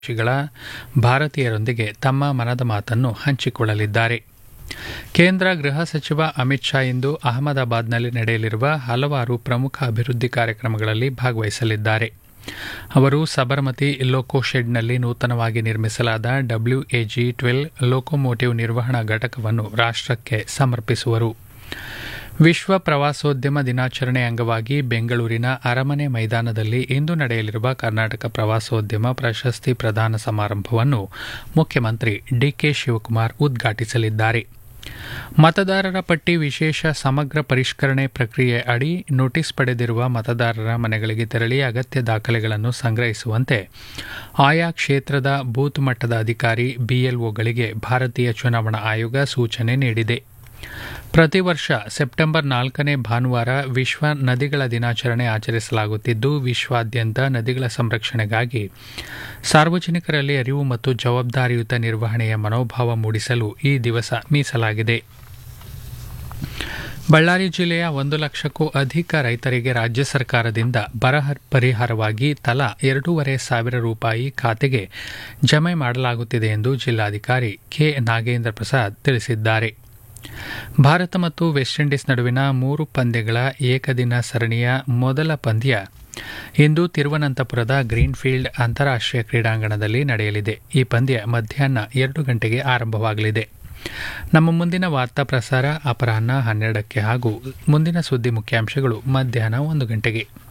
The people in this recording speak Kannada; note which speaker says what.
Speaker 1: ಗಳ ಭಾರತೀಯರೊಂದಿಗೆ ತಮ್ಮ ಮನದ ಮಾತನ್ನು ಹಂಚಿಕೊಳ್ಳಲಿದ್ದಾರೆ ಕೇಂದ್ರ ಗೃಹ ಸಚಿವ ಅಮಿತ್ ಶಾ ಇಂದು ಅಹಮದಾಬಾದ್ನಲ್ಲಿ ನಡೆಯಲಿರುವ ಹಲವಾರು ಪ್ರಮುಖ ಅಭಿವೃದ್ಧಿ ಕಾರ್ಯಕ್ರಮಗಳಲ್ಲಿ ಭಾಗವಹಿಸಲಿದ್ದಾರೆ ಅವರು ಸಬರಮತಿ ಲೋಕೋ ಶೆಡ್ನಲ್ಲಿ ನೂತನವಾಗಿ ನಿರ್ಮಿಸಲಾದ ಡಬ್ಲ್ಯೂಎಜಿ ಟ್ವೆಲ್ ಲೋಕೋಮೋಟಿವ್ ನಿರ್ವಹಣಾ ಘಟಕವನ್ನು ರಾಷ್ಟಕ್ಕೆ ಸಮರ್ಪಿಸುವರು ವಿಶ್ವ ಪ್ರವಾಸೋದ್ಯಮ ದಿನಾಚರಣೆ ಅಂಗವಾಗಿ ಬೆಂಗಳೂರಿನ ಅರಮನೆ ಮೈದಾನದಲ್ಲಿ ಇಂದು ನಡೆಯಲಿರುವ ಕರ್ನಾಟಕ ಪ್ರವಾಸೋದ್ಯಮ ಪ್ರಶಸ್ತಿ ಪ್ರದಾನ ಸಮಾರಂಭವನ್ನು ಮುಖ್ಯಮಂತ್ರಿ ಡಿಕೆ ಶಿವಕುಮಾರ್ ಉದ್ಘಾಟಿಸಲಿದ್ದಾರೆ ಮತದಾರರ ಪಟ್ಟಿ ವಿಶೇಷ ಸಮಗ್ರ ಪರಿಷ್ಕರಣೆ ಪ್ರಕ್ರಿಯೆ ಅಡಿ ನೋಟಿಸ್ ಪಡೆದಿರುವ ಮತದಾರರ ಮನೆಗಳಿಗೆ ತೆರಳಿ ಅಗತ್ಯ ದಾಖಲೆಗಳನ್ನು ಸಂಗ್ರಹಿಸುವಂತೆ ಆಯಾ ಕ್ಷೇತ್ರದ ಬೂತ್ ಮಟ್ಟದ ಅಧಿಕಾರಿ ಬಿಎಲ್ಒಗಳಿಗೆ ಭಾರತೀಯ ಚುನಾವಣಾ ಆಯೋಗ ಸೂಚನೆ ನೀಡಿದೆ ಪ್ರತಿ ವರ್ಷ ಸೆಪ್ಟೆಂಬರ್ ನಾಲ್ಕನೇ ಭಾನುವಾರ ವಿಶ್ವ ನದಿಗಳ ದಿನಾಚರಣೆ ಆಚರಿಸಲಾಗುತ್ತಿದ್ದು ವಿಶ್ವಾದ್ಯಂತ ನದಿಗಳ ಸಂರಕ್ಷಣೆಗಾಗಿ ಸಾರ್ವಜನಿಕರಲ್ಲಿ ಅರಿವು ಮತ್ತು ಜವಾಬ್ದಾರಿಯುತ ನಿರ್ವಹಣೆಯ ಮನೋಭಾವ ಮೂಡಿಸಲು ಈ ದಿವಸ ಮೀಸಲಾಗಿದೆ ಬಳ್ಳಾರಿ ಜಿಲ್ಲೆಯ ಒಂದು ಲಕ್ಷಕ್ಕೂ ಅಧಿಕ ರೈತರಿಗೆ ರಾಜ್ಯ ಸರ್ಕಾರದಿಂದ ಬರ ಪರಿಹಾರವಾಗಿ ತಲಾ ಎರಡೂವರೆ ಸಾವಿರ ರೂಪಾಯಿ ಖಾತೆಗೆ ಜಮೆ ಮಾಡಲಾಗುತ್ತಿದೆ ಎಂದು ಜಿಲ್ಲಾಧಿಕಾರಿ ಕೆ ನಾಗೇಂದ್ರ ಪ್ರಸಾದ್ ತಿಳಿಸಿದ್ದಾರೆ ಭಾರತ ಮತ್ತು ವೆಸ್ಟ್ ಇಂಡೀಸ್ ನಡುವಿನ ಮೂರು ಪಂದ್ಯಗಳ ಏಕದಿನ ಸರಣಿಯ ಮೊದಲ ಪಂದ್ಯ ಇಂದು ತಿರುವನಂತಪುರದ ಗ್ರೀನ್ಫೀಲ್ಡ್ ಅಂತಾರಾಷ್ಟೀಯ ಕ್ರೀಡಾಂಗಣದಲ್ಲಿ ನಡೆಯಲಿದೆ ಈ ಪಂದ್ಯ ಮಧ್ಯಾಹ್ನ ಎರಡು ಗಂಟೆಗೆ ಆರಂಭವಾಗಲಿದೆ ನಮ್ಮ ಮುಂದಿನ ವಾರ್ತಾ ಪ್ರಸಾರ ಅಪರಾಹ್ನ ಹನ್ನೆರಡಕ್ಕೆ ಹಾಗೂ ಮುಂದಿನ ಸುದ್ದಿ ಮುಖ್ಯಾಂಶಗಳು ಮಧ್ಯಾಹ್ನ ಒಂದು ಗಂಟೆಗೆ